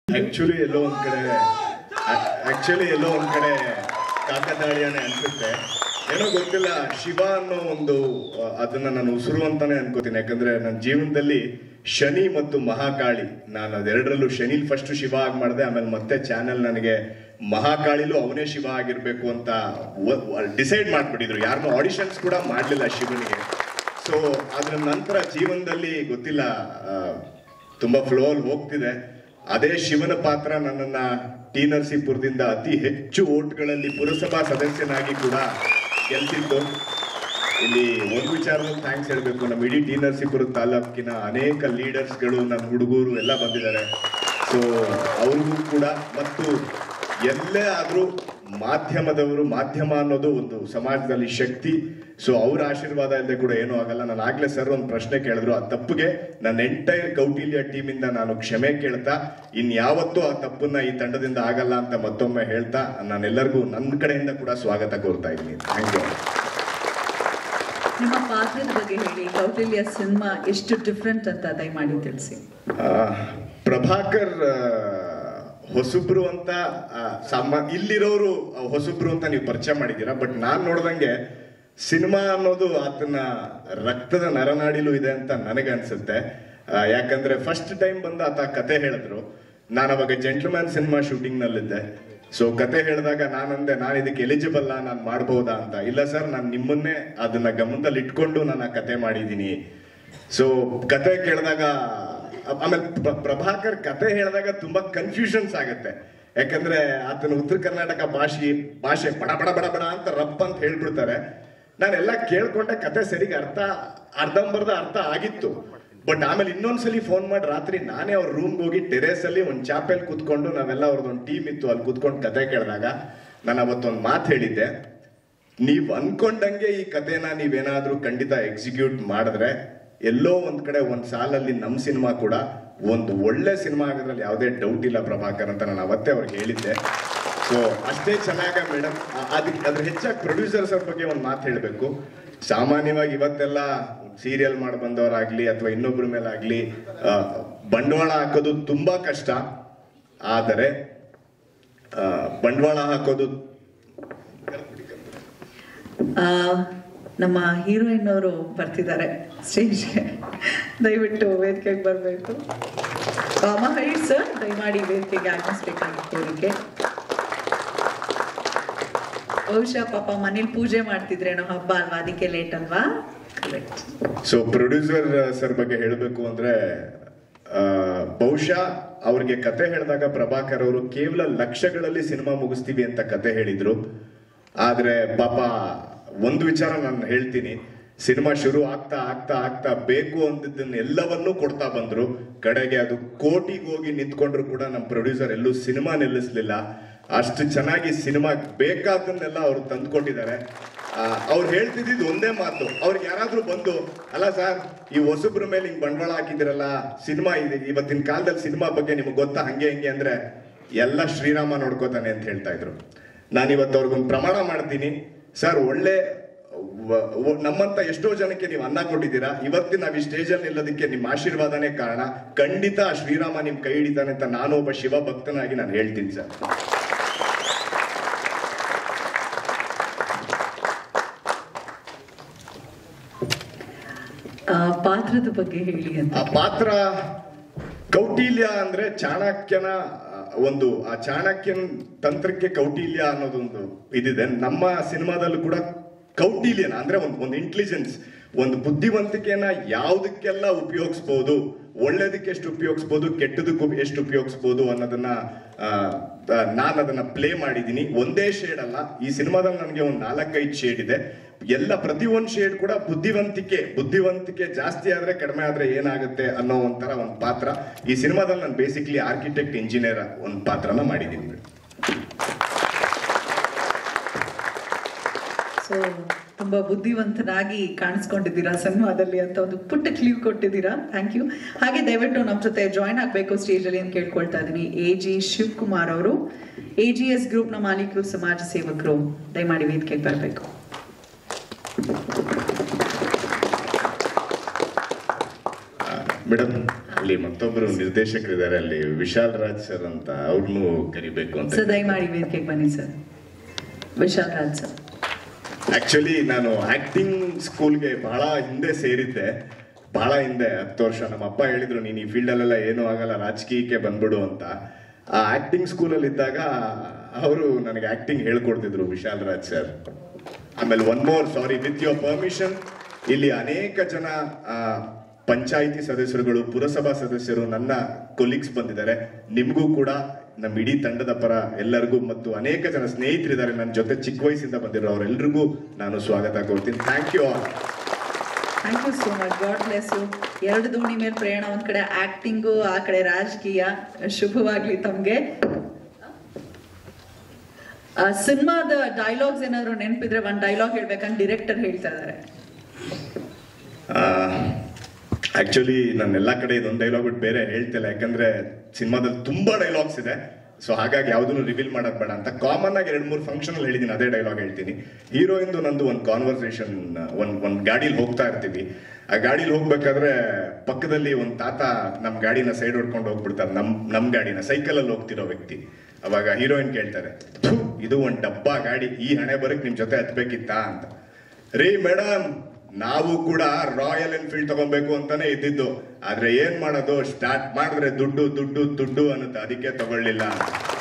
actually ಎಲ್ಲೋ ಒಂದ್ ಕಡೆ actually ಎಲ್ಲೋ ಒಂದ್ ಕಡೆ ಕಾಕತಾಳೀಯನೇ ಅನ್ಸುತ್ತೆ ಏನೋ ಗೊತ್ತಿಲ್ಲ ಶಿವ ಅನ್ನೋ ಒಂದು ಆ, ಅದನ್ನ ನಾನು ಉಸಿರು ಅಂತಾನೆ ಅನ್ಕೋತೀನಿ ಯಾಕಂದ್ರೆ ನನ್ನ ಜೀವನದಲ್ಲಿ ಶನಿ ಮತ್ತು ಮಹಾಕಾಳಿ ನಾನು ಅದೆರಡರಲ್ಲೂ ಶನಿ ಫಸ್ಟ್ ಶಿವ ಆಗಿ ಮಾಡಿದೆ ಆಮೇಲೆ ಮತ್ತೆ ಚಾನೆಲ್ ನನಗೆ ಮಹಾಕಾಳಿಲೂ ಅವನೇ ಶಿವ ಆಗಿರ್ಬೇಕು ಅಂತ ಡಿಸೈಡ್ ಮಾಡ್ಬಿಟ್ಟಿದ್ರು ಯಾರನ್ನೂ ಆಡಿಷನ್ಸ್ ಕೂಡ ಮಾಡಲಿಲ್ಲ ಶಿವನಿಗೆ ಸೊ ಅದ್ರ ನಂತರ ಜೀವನದಲ್ಲಿ ಗೊತ್ತಿಲ್ಲ ಆ, ತುಂಬಾ ಫ್ಲೋ ಅಲ್ಲಿ ಹೋಗ್ತಿದೆ ಅದೇ ಶಿವನ ಪಾತ್ರ ನನ್ನನ್ನ ಟಿ ನರಸೀಪುರದಿಂದ ಅತಿ ಹೆಚ್ಚು ಓಟ್ಗಳಲ್ಲಿ ಪುರಸಭಾ ಸದಸ್ಯನಾಗಿ ಕೂಡ ಗೆಲ್ತಿತ್ತು ಇಲ್ಲಿ ಒಂದು ವಿಚಾರದಲ್ಲಿ ಥ್ಯಾಂಕ್ಸ್ ಹೇಳಬೇಕು ನಮ್ಮ ಇಡೀ ಟಿ ನರಸೀಪುರ ತಾಲೂಕಿನ ಅನೇಕ ಲೀಡರ್ಸ್ಗಳು ನನ್ನ ಹುಡುಗರು ಎಲ್ಲ ಬಂದಿದ್ದಾರೆ ಸೊ ಅವ್ರಿಗೂ ಕೂಡ ಮತ್ತು ಎಲ್ಲೇ ಆದರೂ ಮಾಧ್ಯಮದವರು ಮಾಧ್ಯಮ ಅನ್ನೋದು ಒಂದು ಸಮಾಜದಲ್ಲಿ ಶಕ್ತಿ ಸೊ ಅವ್ರ ಆಶೀರ್ವಾದ ಇಲ್ಲದೆ ಕೂಡ ಏನೂ ಆಗಲ್ಲ ನಾನು ಆಗ್ಲೇ ಸರ್ ಒಂದು ಪ್ರಶ್ನೆ ಕೇಳಿದ್ರು ಆ ತಪ್ಪಿಗೆ ನನ್ನ ಎಂಟೈರ್ ಕೌಟಿಲ್ಯ ಟೀಮಿಂದ ನಾನು ಕ್ಷಮೆ ಕೇಳ್ತಾ ಇನ್ಯಾವತ್ತೂ ಆ ತಪ್ಪನ್ನ ಈ ತಂಡದಿಂದ ಆಗಲ್ಲ ಅಂತ ಮತ್ತೊಮ್ಮೆ ಹೇಳ್ತಾ ನಾನೆಲ್ಲರಿಗೂ ನನ್ನ ಕಡೆಯಿಂದ ಕೂಡ ಸ್ವಾಗತ ಕೋರ್ತಾ ಇದ್ದೀನಿ ಥ್ಯಾಂಕ್ ಯು ನಿಮ್ಮ ಪಾತ್ರದ ಬಗ್ಗೆ ಹೇಳಿ ಕೌಟಿಲ್ಯ ಸಿನಿಮಾ ಎಷ್ಟು ಡಿಫ್ರೆಂಟ್ ಅಂತ ದಯಮಾಡಿ ತಿಳಿಸಿ ಆ, ಪ್ರಭಾಕರ್ ಆ, ಹೊಸಬ್ರು ಅಂತ ಆ, ಸಾಮ ಇಲ್ಲಿರೋರು ಆ, ಹೊಸಬ್ರು ಅಂತ ನೀವು ಪರಿಚಯ ಮಾಡಿದ್ದೀರಾ ಬಟ್ ನಾನ್ ನೋಡ್ದಂಗೆ ಸಿನಿಮಾ ಅನ್ನೋದು ಆತನ ರಕ್ತದ ನರನಾಡಿಲೂ ಇದೆ ಅಂತ ನನಗೆ ಅನ್ಸುತ್ತೆ ಆ, ಯಾಕಂದ್ರೆ ಫಸ್ಟ್ ಟೈಮ್ ಬಂದು ಆತ ಕತೆ ಹೇಳಿದ್ರು ನಾನು ಅವಾಗ ಜೆಂಟ್ಲ್ಮ್ಯಾನ್ ಸಿನಿಮಾ ಶೂಟಿಂಗ್ ನಲ್ಲಿದ್ದೆ ಸೊ ಕತೆ ಹೇಳಿದಾಗ ನಾನಂದೆ ನಾನು ಇದಕ್ಕೆ ಎಲಿಜಿಬಲ್ ನಾನು ಮಾಡ್ಬೋದಾ ಅಂತ ಇಲ್ಲ ಸರ್ ನಾನು ನಿಮ್ಮನ್ನೇ ಅದನ್ನ ಗಮನದಲ್ಲಿ ಇಟ್ಕೊಂಡು ನಾನು ಆ ಕತೆ ಮಾಡಿದ್ದೀನಿ ಸೊ ಕತೆ ಕೇಳಿದಾಗ ಆಮೇಲೆ ಪ್ರ- ಪ್ರಭಾಕರ್ ಕತೆ ಹೇಳಿದಾಗ ತುಂಬಾ ಕನ್ಫ್ಯೂಷನ್ಸ್ ಆಗುತ್ತೆ ಯಾಕಂದ್ರೆ ಆತನ ಉತ್ತರ ಕರ್ನಾಟಕ ಭಾಷೆ ಭಾಷೆ ಬಡ ಬಡ ಬಡ ಬಡ ಅಂತ ರಪ್ಪ ಅಂತ ಹೇಳ್ಬಿಡ್ತಾರೆ ನಾನೆಲ್ಲ ಕೇಳ್ಕೊಂಡೆ ಕತೆ ಸರಿಗೆ ಅರ್ಥ ಅರ್ಧಂಬರ್ಧ ಅರ್ಥ ಆಗಿತ್ತು ಬಟ್ ಆಮೇಲೆ ಇನ್ನೊಂದ್ಸಲಿ ಫೋನ್ ಮಾಡಿ ರಾತ್ರಿ ನಾನೇ ಅವ್ರ ರೂಮ್ಗೆ ಹೋಗಿ ಟೆರೇಸ್ ಅಲ್ಲಿ ಒಂದು ಚಾಪೆಲ್ ಕೂತ್ಕೊಂಡು ನಾವೆಲ್ಲ ಅವ್ರದ್ದೊಂದು ಟೀಮ್ ಇತ್ತು ಅಲ್ಲಿ ಕೂತ್ಕೊಂಡು ಕತೆ ಕೇಳಿದಾಗ ನಾನು ಅವತ್ತೊಂದು ಮಾತು ಹೇಳಿದ್ದೆ ನೀವ್ ಅನ್ಕೊಂಡಂಗೆ ಈ ಕಥೆನ ನೀವೇನಾದ್ರೂ ಖಂಡಿತ ಎಕ್ಸಿಕ್ಯೂಟ್ ಮಾಡಿದ್ರೆ ಎಲ್ಲೋ ಒಂದ್ ಕಡೆ ಒಂದ್ ಸಾಲಲ್ಲಿ ನಮ್ ಸಿನಿಮಾ ಕೂಡ ಒಂದು ಒಳ್ಳೆ ಸಿನಿಮಾ ಆಗೋದ್ರಲ್ಲಿ ಯಾವುದೇ ಡೌಟ್ ಇಲ್ಲ ಪ್ರಭಾಕರ್ ಅಂತ ನಾನು ಅವತ್ತೇ ಅವ್ರಿಗೆ ಹೇಳಿದ್ದೆ ಸೊ ಅಷ್ಟೇ ಚೆನ್ನಾಗ ಮೇಡಮ್ ಅದಕ್ಕೆ ಅದ್ರ ಹೆಚ್ಚಾಗಿ ಪ್ರೊಡ್ಯೂಸರ್ಸ್ ಅವ್ರ ಬಗ್ಗೆ ಒಂದು ಮಾತು ಹೇಳಬೇಕು ಸಾಮಾನ್ಯವಾಗಿ ಇವತ್ತೆಲ್ಲ ಸೀರಿಯಲ್ ಮಾಡಿ ಬಂದವರಾಗ್ಲಿ ಅಥವಾ ಇನ್ನೊಬ್ಬರ ಮೇಲಾಗ್ಲಿ ಆ, ಬಂಡವಾಳ ಹಾಕೋದು ತುಂಬಾ ಕಷ್ಟ ಆದರೆ ಆ, ಬಂಡವಾಳ ಹಾಕೋದು ಆ, ನಮ್ಮ ಹೀರೋಯಿನ್ ಅವರು ಬರ್ತಿದ್ದಾರೆ ಸ್ಟೇಜ್ಗೆ ದಯವಿಟ್ಟು ವೇದಿಕೆಗೆ ಬರಬೇಕು ಮಹೇಶ್ ಸರ್ ದಯಮಾಡಿ ವೇದಿಕೆಗೆ ಆಗಮಿಸ್ಬೇಕಾಗಿ ಕೋರಿಕೆ ಬಹುಶಃ ಪಾಪ ಮನೇಲಿ ಪೂಜೆ ಮಾಡ್ತಿದ್ರೇನೋ ಹಬ್ಬ ಅಲ್ವಾ ಅದಕ್ಕೆ ಲೇಟ್ ಅಲ್ವಾ ಕರೆಕ್ಟ್ ಸೊ ಪ್ರೊಡ್ಯೂಸರ್ ಸರ್ ಬಗ್ಗೆ ಹೇಳಬೇಕು ಅಂದ್ರೆ ಆ, ಬಹುಶಃ ಅವ್ರಿಗೆ ಕತೆ ಹೇಳಿದಾಗ ಪ್ರಭಾಕರ್ ಅವರು ಕೇವಲ ಲಕ್ಷಗಳಲ್ಲಿ ಸಿನಿಮಾ ಮುಗಿಸ್ತೀವಿ ಅಂತ ಕತೆ ಹೇಳಿದ್ರು ಆದ್ರೆ ಪಾಪ ಒಂದು ವಿಚಾರ ನಾನು ಹೇಳ್ತೀನಿ ಸಿನಿಮಾ ಶುರು ಆಗ್ತಾ ಆಗ್ತಾ ಆಗ್ತಾ ಬೇಕು ಅಂದಿದ್ದನ್ನ ಎಲ್ಲವನ್ನೂ ಕೊಡ್ತಾ ಬಂದ್ರು ಕಡೆಗೆ ಅದು ಕೋಟಿಗೆ ಹೋಗಿ ನಿಂತ್ಕೊಂಡ್ರು ಕೂಡ ನಮ್ಮ ಪ್ರೊಡ್ಯೂಸರ್ ಎಲ್ಲೂ ಸಿನಿಮಾ ನಿಲ್ಲಿಸ್ಲಿಲ್ಲ ಅಷ್ಟು ಚೆನ್ನಾಗಿ ಸಿನಿಮಾ ಬೇಕಾದನ್ನೆಲ್ಲ ಅವ್ರು ತಂದ್ಕೊಟ್ಟಿದ್ದಾರೆ ಅವ್ರು ಹೇಳ್ತಿದ್ದು ಒಂದೇ ಮಾತು ಅವ್ರಿಗೆ ಯಾರಾದ್ರೂ ಬಂದು ಅಲ್ಲ ಸರ್ ಈ ಹೊಸಬ್ರ ಮೇಲೆ ಹಿಂಗ್ ಬಂಡವಾಳ ಹಾಕಿದಿರಲ್ಲ ಸಿನಿಮಾ ಇದೆ ಇವತ್ತಿನ ಕಾಲದಲ್ಲಿ ಸಿನಿಮಾ ಬಗ್ಗೆ ನಿಮ್ಗೆ ಗೊತ್ತಾ ಹಂಗೆ ಹಿಂಗೆ ಅಂದ್ರೆ ಎಲ್ಲ ಶ್ರೀರಾಮ ನೋಡ್ಕೋತಾನೆ ಅಂತ ಹೇಳ್ತಾ ಇದ್ರು ನಾನು ಇವತ್ತು ಅವ್ರಿಗೊಂದು ಪ್ರಮಾಣ ಮಾಡ್ತೀನಿ ಸರ್ ಒಳ್ಳೆ ವ- ವ- ನಮ್ಮಂತ ಎಷ್ಟೋ ಜನಕ್ಕೆ ನೀವು ಅನ್ನ ಕೊಟ್ಟಿದ್ದೀರಾ ಇವತ್ತಿನ ನಾವು ಈ ಸ್ಟೇಜಲ್ಲಿ ನಿಲ್ಲೋದಕ್ಕೆ ನಿಮ್ಮ ಆಶೀರ್ವಾದನೇ ಕಾರಣ ಖಂಡಿತ ಆ ಶ್ರೀರಾಮ ನಿಮ್ ಕೈ ಹಿಡಿತಾನೆ ಅಂತ ನಾನು ಒಬ್ಬ ಶಿವ ಭಕ್ತನಾಗಿ ನಾನು ಹೇಳ್ತೀನಿ ಸರ್ ಆ, ಪಾತ್ರದ ಬಗ್ಗೆ ಹೇಳಿ ಅಂತ ಆ ಪಾತ್ರ ಕೌಟಿಲ್ಯ ಅಂದ್ರೆ ಚಾಣಕ್ಯನ ಆ, ಒಂದು ಆ ಚಾಣಕ್ಯನ ತಂತ್ರಕ್ಕೆ ಕೌಟಿಲ್ಯ ಅನ್ನೋದೊಂದು ಇದಿದೆ ನಮ್ಮ ಸಿನಿಮಾದಲ್ಲೂ ಕೂಡ ಕೌಟಿಲ್ಯನ ಅಂದ್ರೆ ಒಂದು ಒಂದು ಇಂಟೆಲಿಜೆನ್ಸ್ ಒಂದು ಬುದ್ಧಿವಂತಿಕೆನ ಯಾವುದಕ್ಕೆಲ್ಲ ಉಪಯೋಗಿಸ್ಬೋದು ಒಳ್ಳೇದಕ್ಕೆ ಎಷ್ಟು ಉಪಯೋಗಿಸ್ಬೋದು ಕೆಟ್ಟದಕ್ಕೂ ಎಷ್ಟು ಉಪಯೋಗಿಸ್ಬೋದು ಅನ್ನೋದನ್ನ ನಾನು ಅದನ್ನ ಪ್ಲೇ ಮಾಡಿದ್ದೀನಿ ಒಂದೇ ಶೇಡ್ ಅಲ್ಲ ಈ ಸಿನಿಮಾದಲ್ಲಿ ನನಗೆ ಒಂದು ನಾಲ್ಕೈದು ಶೇಡ್ ಇದೆ ಎಲ್ಲ ಪ್ರತಿ ಒಂದು ಶೇಡ್ ಕೂಡ ಬುದ್ಧಿವಂತಿಕೆ ಬುದ್ಧಿವಂತಿಕೆ ಜಾಸ್ತಿ ಆದ್ರೆ ಕಡಿಮೆ ಆದ್ರೆ ಏನಾಗುತ್ತೆ ಅನ್ನೋ ಒಂಥರ ಒಂದು ಪಾತ್ರ ಈ ಸಿನಿಮಾದಲ್ಲಿ ನಾನು ಬೇಸಿಕ್ಲಿ ಆರ್ಕಿಟೆಕ್ಟ್ ಇಂಜಿನಿಯರ್ ಒಂದು ಪಾತ್ರನ ಮಾಡಿದ್ದೀನಿ ಸೊ ತುಂಬಾ ಬುದ್ಧಿವಂತನಾಗಿ ಕಾಣಿಸ್ಕೊಂಡಿದ್ದೀರಾ ಸಿನಿಮಾದಲ್ಲಿ ಅಂತ ಒಂದು ಪುಟ್ಟ ಕ್ಲೀವ್ ಕೊಟ್ಟಿದ್ದೀರಾ ಥ್ಯಾಂಕ್ ಯು ಹಾಗೆ ದಯವಿಟ್ಟು ನಮ್ಮ ಜೊತೆ ಜಾಯ್ನ್ ಆಗಬೇಕು ಸ್ಟೇಜ್ ಅಲ್ಲಿ ಅಂತ ಕೇಳ್ಕೊಳ್ತಾ ಇದ್ದೀನಿ ಎ ಜಿ ಶಿವಕುಮಾರ್ ಅವರು ಎ ಜಿ ಎಸ್ ಗ್ರೂಪ್ನ ಮಾಲೀಕರು ಸಮಾಜ ಸೇವಕರು ದಯಮಾಡಿ ವೇದಿಕೆಗೆ ಬರಬೇಕು ಮೇಡಮ್ ಅಲ್ಲಿ ಮತ್ತೊಬ್ರು ನಿರ್ದೇಶಕರಿದ್ದಾರೆ ಅಲ್ಲಿ ವಿಶಾಲ್ ರಾಜ್ ಸರ್ ಅಂತ ಅವ್ರನ್ನೂ ಕರಿಬೇಕು ಅಂತ ಸರ್ ದಯಮಾಡಿ ವೇದಿಕೆಗೆ ಬನ್ನಿ sir Vishal Raj sir actually ನಾನು ಆಕ್ಟಿಂಗ್ ಸ್ಕೂಲ್ಗೆ ಬಹಳ ಹಿಂದೆ ಸೇರಿದ್ದೆ ಬಹಳ ಹಿಂದೆ ಹತ್ತು ವರ್ಷ ನಮ್ಮ ಅಪ್ಪ ಹೇಳಿದ್ರು ನೀನು ಈ ಫೀಲ್ಡಲ್ಲೆಲ್ಲ ಏನೂ ಆಗಲ್ಲ ರಾಜಕೀಯಕ್ಕೆ ಬಂದ್ಬಿಡು ಅಂತ ಆ ಆಕ್ಟಿಂಗ್ ಸ್ಕೂಲಲ್ಲಿ ಇದ್ದಾಗ ಅವರು ನನಗೆ ಆಕ್ಟಿಂಗ್ ಹೇಳ್ಕೊಡ್ತಿದ್ರು ವಿಶಾಲ್ ರಾಜ್ ಸರ್ ಆಮೇಲೆ ಒನ್ ಮೋರ್ ಸಾರಿ ವಿತ್ ಯೋರ್ ಪರ್ಮಿಷನ್ ಇಲ್ಲಿ ಅನೇಕ ಜನ ಆ, ಪಂಚಾಯಿತಿ ಸದಸ್ಯರುಗಳು ಪುರಸಭಾ ಸದಸ್ಯರು ನನ್ನ ಕೊಲೀಗ್ಸ್ ಬಂದಿದ್ದಾರೆ ನಿಮಗೂ ಕೂಡ ನಮ್ಮ ಇಡೀ ತಂಡದ ಪರ ಎಲ್ಲರಿಗೂ ಮತ್ತು ಅನೇಕ ಜನ ಸ್ನೇಹಿತರಿದ್ದಾರೆ ನನ್ನ ಜೊತೆ ಚಿಕ್ಕ ವಯಸ್ಸಿಂದ ಬಂದಿರೋ ಅವರೆಲ್ಲರಿಗೂ ನಾನು ಸ್ವಾಗತ ಕೋರ್ತೀನಿ thank you all thank you so much God bless you ಎರಡು ದೋಣಿ ಮೇಲೆ ಪ್ರಯಾಣ ಒಂದ್ ಕಡೆ ಆಕ್ಟಿಂಗು ಆ ಕಡೆ ರಾಜಕೀಯ ಶುಭವಾಗ್ಲಿ ತಮ್ಗೆ ಆ ಸಿನಿಮಾದ ಡೈಲಾಗ್ಸ್ ಏನಾದ್ರು ನೆನಪಿದ್ರೆ ಒಂದ್ ಡೈಲಾಗ್ ಹೇಳ್ಬೇಕಂತ ಡೈರೆಕ್ಟರ್ ಹೇಳ್ತಾ ಇದಾರೆ ಆಕ್ಚುಲಿ ನಾನು ಎಲ್ಲ ಕಡೆ ಇದೊಂದು ಡೈಲಾಗ್ ಬಿಟ್ಟು ಬೇರೆ ಹೇಳ್ತಿಲ್ಲ ಯಾಕಂದ್ರೆ ಸಿನಿಮಾದಲ್ಲಿ ತುಂಬಾ ಡೈಲಾಗ್ಸ್ ಇದೆ ಸೊ ಹಾಗಾಗಿ ಯಾವುದನ್ನು ರಿವೀಲ್ ಮಾಡೋದ್ ಬೇಡ ಅಂತ ಕಾಮನ್ ಆಗಿ ಎರಡು ಮೂರು ಫಂಕ್ಷನ್ ಅಲ್ಲಿ ಹೇಳಿದ್ದೀನಿ ಅದೇ ಡೈಲಾಗ್ ಹೇಳ್ತೀನಿ ಹೀರೋಯಿಂದು ನಂದು ಒಂದು ಕಾನ್ವರ್ಸೇಷನ್ ಒಂದ್ ಒಂದ್ ಗಾಡಿಲಿ ಹೋಗ್ತಾ ಇರ್ತೀವಿ ಆ ಗಾಡಿಲಿ ಹೋಗ್ಬೇಕಾದ್ರೆ ಪಕ್ಕದಲ್ಲಿ ಒಂದ್ ತಾತ ನಮ್ ಗಾಡಿನ ಸೈಡ್ ಹೊಡ್ಕೊಂಡು ಹೋಗ್ಬಿಡ್ತಾರೆ ನಮ್ ನಮ್ ಗಾಡಿನ ಸೈಕಲ್ ಅಲ್ಲಿ ಹೋಗ್ತಿರೋ ವ್ಯಕ್ತಿ ಅವಾಗ ಹೀರೋಯಿನ್ ಕೇಳ್ತಾರೆ "ಥು, ಇದು ಒಂದ್ ಡಬ್ಬಾ ಗಾಡಿ ಈ ಹಣೆ ಬರಕ್ ನಿಮ್ ಜೊತೆ ಹತ್ಬೇಕಿತ್ತಾ ಅಂತ ರೀ ಮೇಡಮ್ ನಾವು ಕೂಡ ರಾಯಲ್ ಎನ್ಫೀಲ್ಡ್ ತಗೊಬೇಕು ಅಂತಾನೆ ಇದ್ದಿದ್ದು ಆದ್ರೆ ಏನ್ ಮಾಡೋದು ಸ್ಟಾರ್ಟ್ ಮಾಡಿದ್ರೆ ದುಡ್ಡು ದುಡ್ಡು ದುಡ್ಡು ಅನ್ನುತ್ತೆ ಅದಕ್ಕೆ ತಗೊಳ್ಳಿಲ್ಲ